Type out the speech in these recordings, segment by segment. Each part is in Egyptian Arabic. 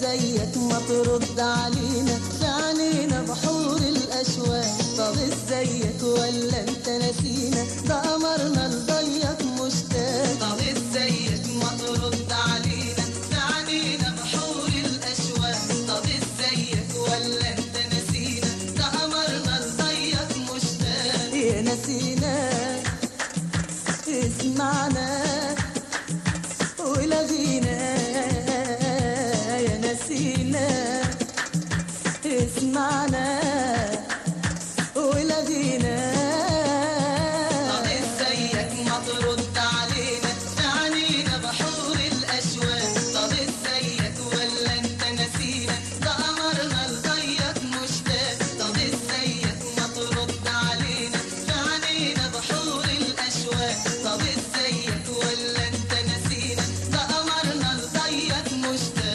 ازيك ما ترد علينا في عينينا بحور الاشواق طب ازيك ولا انت نسينا ده قمرنا لضيق مشتاق طب ازيك ما ترد علينا في عينينا بحور الاشواق طب ازيك ولا انت نسينا ده قمرنا لضيق مشتاق يا نسينا اسمعنا ولغينا يا نسينا اسمعنا ولغينا طب ازيك ما ترد علينا تعنينا بحور الاشواق طب ازيك ولا انت نسينا ده قمرنا لضيق مشتاق طب ازيك ما ترد علينا تعنينا بحور الاشواق طب ازيك ولا انت نسينا ده قمرنا لضيق مشتاق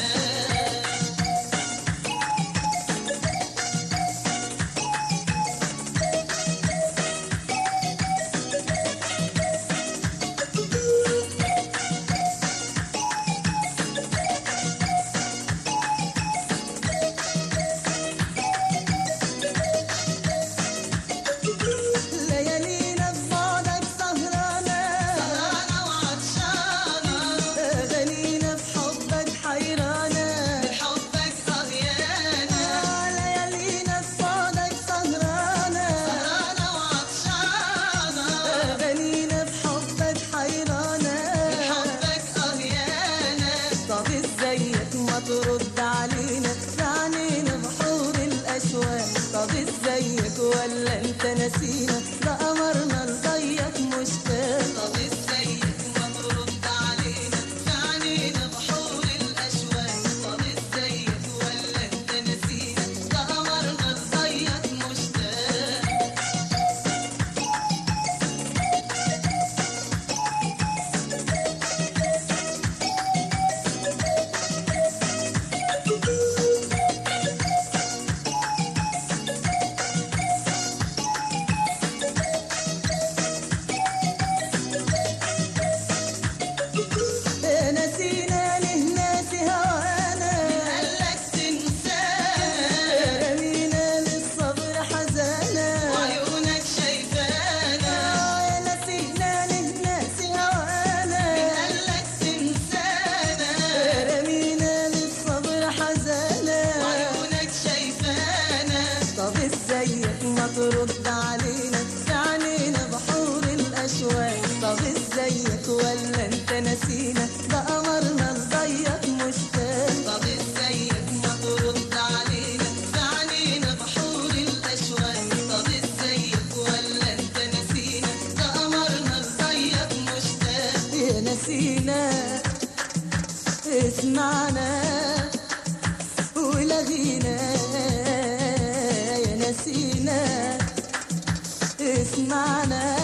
ليالينا ببعدك سهرانة سهرانة وعطشانة أغانينا بحبك حيرانة بحبك أغيانة ليالينا ببعدك سهرانة سهرانة وعطشانة أغانينا بحبك حيرانة بحبك أغيانة طب ازيك ما ترد علينا في عينينا بحور الأشواق طب ازيك ولا انت نسينا ده قمرنا لضيق مشتاق طب ازيك ما ترد علينا في عينينا بحور الأشواق طب ازيك ولا انت نسينا ده قمرنا لضيق مشتاق نسينا له ناسي هوانا قالك تنسانا رمينا للصبر حزانا وعيونك شايفانا نسينا له ناسي هوانا قالك تنسانا رمينا للصبر حزانا وعيونك شايفانا طب ازيك ما ترد علينا في عينينا بحور الاشواق طب ازيك ولا انت نسينا ده قمرنا لضيق مشتاق طب ازيك ما ترد علينا في عينينا بحور الاشواق طب ازيك ولا انت نسينا ده قمرنا لضيق مشتاق يا نسينا اسمعنا ولغينا يا نسينا اسمعنا